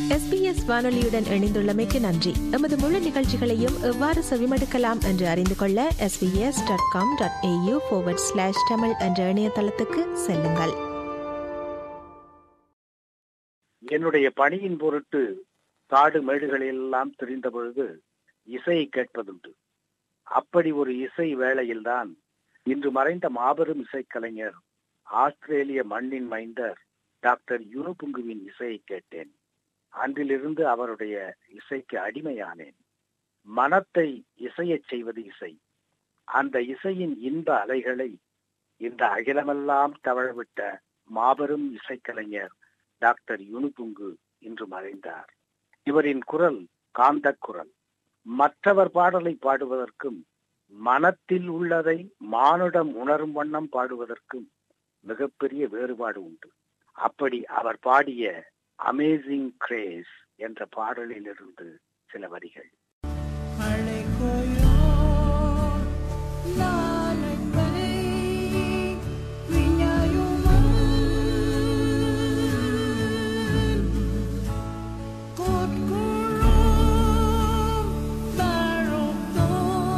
SBS வானொலியுடன் இணைந்துள்ளமைக்கு நன்றி எமது முழு நிகழ்ச்சிகளையும் எவ்வாறு செவிமடுக்கலாம் என்று அறிந்து கொள்ள SBS dot com dot AU slash Tamil என்ற இணையதளத்துக்கு செல்லுங்கள் என்னுடைய பணியின் பொருட்டு காடு மேடுகளெல்லாம் திரிந்த பொழுது இசையை கேட்பதுண்டு அப்படி ஒரு இசை வேளையில்தான் இன்று மறைந்த மாபெரும் இசைக்கலைஞர் ஆஸ்திரேலிய மண்ணின் மைந்தர் டாக்டர் யுனுபுங்குவின் இசையை கேட்டேன் அன்றிலிருந்து அவருடைய இசைக்கு அடிமையானேன் மனத்தை இசையச் செய்வது இசை அந்த இசையின் இன்ப அலைகளை இந்த அகிலமெல்லாம் தவழவிட்ட மாபெரும் இசைக்கலைஞர் டாக்டர் யுனுபுங்கு இன்று மறைந்தார் இவரின் குரல் காந்த குரல் மற்றவர் பாடலை பாடுவதற்கும் மனத்தில் உள்ளதை மானுடம் உணரும் வண்ணம் பாடுவதற்கும் மிகப்பெரிய வேறுபாடு உண்டு அப்படி அவர் பாடிய அமேசிங் கிரேஸ் என்ற பாடலிலிருந்து சில வரிகள் மழை கோயோ நாளை விஞ்ஞாயுமா கோட்குழும் தாரோத்தோ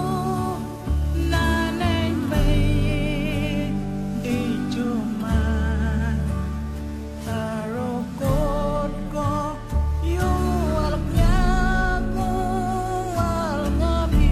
நாளை đi chuma taro cốt có yêu al nhá cô al ngabi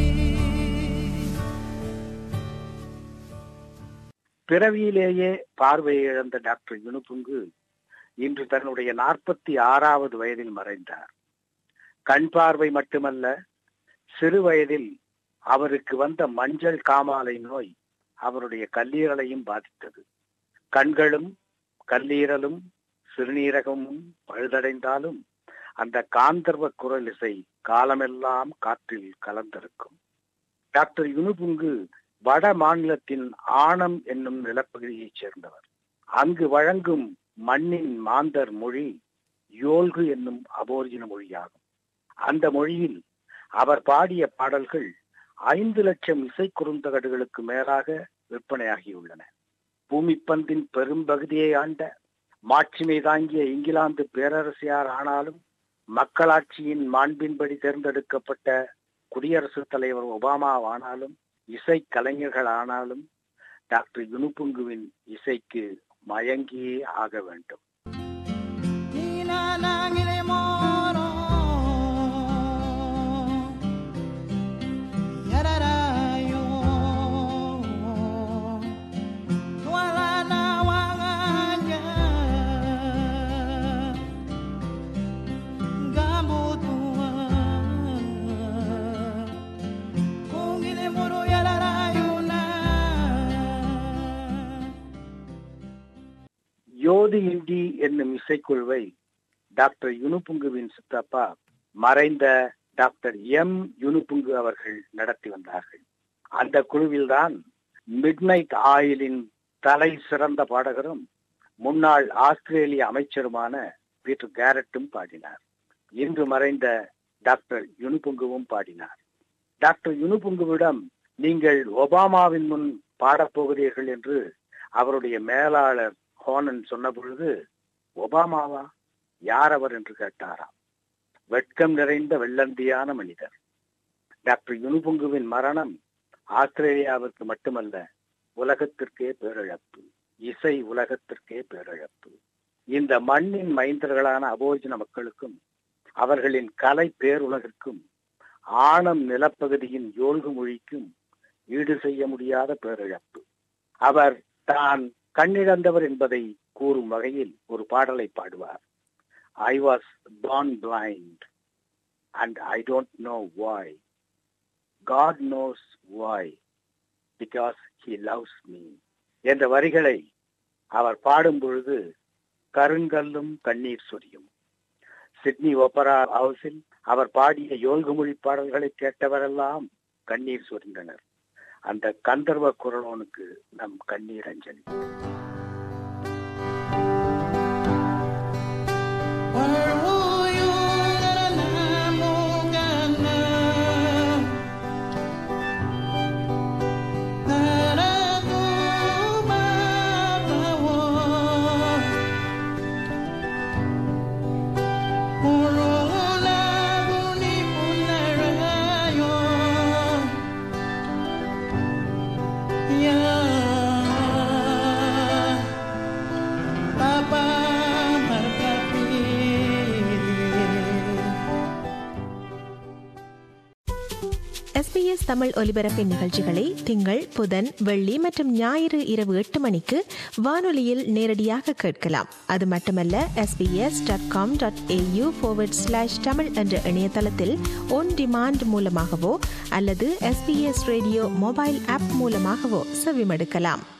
பிறவியிலேயே பார்வையை இழந்த டாக்டர் யுனுபுங்கு இன்று தன்னுடைய நாற்பத்தி ஆறாவது வயதில் மறைந்தார் கண் பார்வை மட்டுமல்ல சிறு வயதில் அவருக்கு வந்த மஞ்சள் காமாலை நோய் அவருடைய கல்லீரலையும் பாதித்தது கண்களும் கல்லீரலும் சிறுநீரகமும் பழுதடைந்தாலும் அந்த காந்தர்வ குரல் இசை காலமெல்லாம் காற்றில் கலந்திருக்கும் டாக்டர் யுனுபுங்கு வட மாநிலத்தின் ஆணம் என்னும் நிலப்பகுதியைச் சேர்ந்தவர் அங்கு வழங்கும் மண்ணின் மாந்தர் மொழி யோல்கு என்னும் அபோர்ஜின மொழியாகும் அந்த மொழியில் அவர் பாடிய பாடல்கள் ஐந்து லட்சம் இசை குறுந்தகடுகளுக்கு மேலாக விற்பனையாகியுள்ளன பூமிப்பந்தின் பெரும்பகுதியை ஆண்ட மாட்சிமை தாங்கிய இங்கிலாந்து பேரரசியார் ஆனாலும் மக்களாட்சியின் மாண்பின்படி தேர்ந்தெடுக்கப்பட்ட குடியரசுத் தலைவர் ஒபாமா ஆனாலும் இசை கலைஞர்கள் ஆனாலும் டாக்டர் யுனுபுங்குவின் இசைக்கு மயங்கியே ஆக வேண்டும் Nina nangile moro Yararayo Wala na wanganya Gambutua Kungile moro yararayo na Yothu Yindi என்னும் இசைக்குழுவை டாக்டர் யுனுபுங்குவின் சித்தப்பா மறைந்த டாக்டர் எம் யுனுபுங்கு அவர்கள் நடத்தி வந்தார்கள் அந்த குழுவில்தான் மிட்நைட் ஆயிலின் தலை சிறந்த பாடகரும் முன்னாள் ஆஸ்திரேலிய அமைச்சருமான பீட்டர் கேரட்டும் பாடினார் இன்று மறைந்த டாக்டர் யுனுபுங்குவும் பாடினார் டாக்டர் யுனுபுங்குவிடம் நீங்கள் ஒபாமாவின் முன் பாடப்போகிறீர்கள் என்று அவருடைய மேலாளர் ஹோனன் சொன்ன பொழுது ஒபாமாவா யார் அவர் என்று கேட்டாராம் வெட்கம் நிறைந்த வெள்ளந்தியான மனிதர் டாக்டர் யுனுபுங்குவின் மரணம் ஆஸ்திரேலியாவிற்கு மட்டுமல்ல உலகத்திற்கே பேரிழப்பு இசை உலகத்திற்கே பேரிழப்பு இந்த மண்ணின் மைந்தர்களான அபோஜன மக்களுக்கும் அவர்களின் கலை பேருலகிற்கும் ஆணம் நிலப்பகுதியின் யோல்கு மொழிக்கும் ஈடு செய்ய முடியாத பேரிழப்பு அவர் தான் கண்ணிழந்தவர் என்பதை கூறும் வகையில் ஒரு பாடலை பாடுவார் I was born blind and I don't know why. God knows why. Because he loves me. என்ற வரிகளை அவர் பாடும் பொழுது கருங்கல்லும் கண்ணீர் சொரியும் சிட்னி ஒப்பரா ஹவுஸில் அவர் பாடிய யோல்குமொழி பாடல்களை கேட்டவரெல்லாம் கண்ணீர் சொரிந்தனர் அந்த கந்தர்வ குரலோனுக்கு நம் கண்ணீர் அஞ்சலி Thank Urungulaguni punarayo Ya Papa Markapi SBS Tamil ஒலிபரப்பின் நிகழ்ச்சிகளை திங்கள் புதன் வெள்ளி மற்றும் ஞாயிறு இரவு எட்டு மணிக்கு வானொலியில் நேரடியாக கேட்கலாம் அது மட்டுமல்ல SBS dot com dot AU slash Tamil என்ற இணையதளத்தில் ஒன் டிமாண்ட் மூலமாகவோ அல்லது எஸ்பிஎஸ் ரேடியோ மொபைல் ஆப் மூலமாகவோ செவிமடுக்கலாம்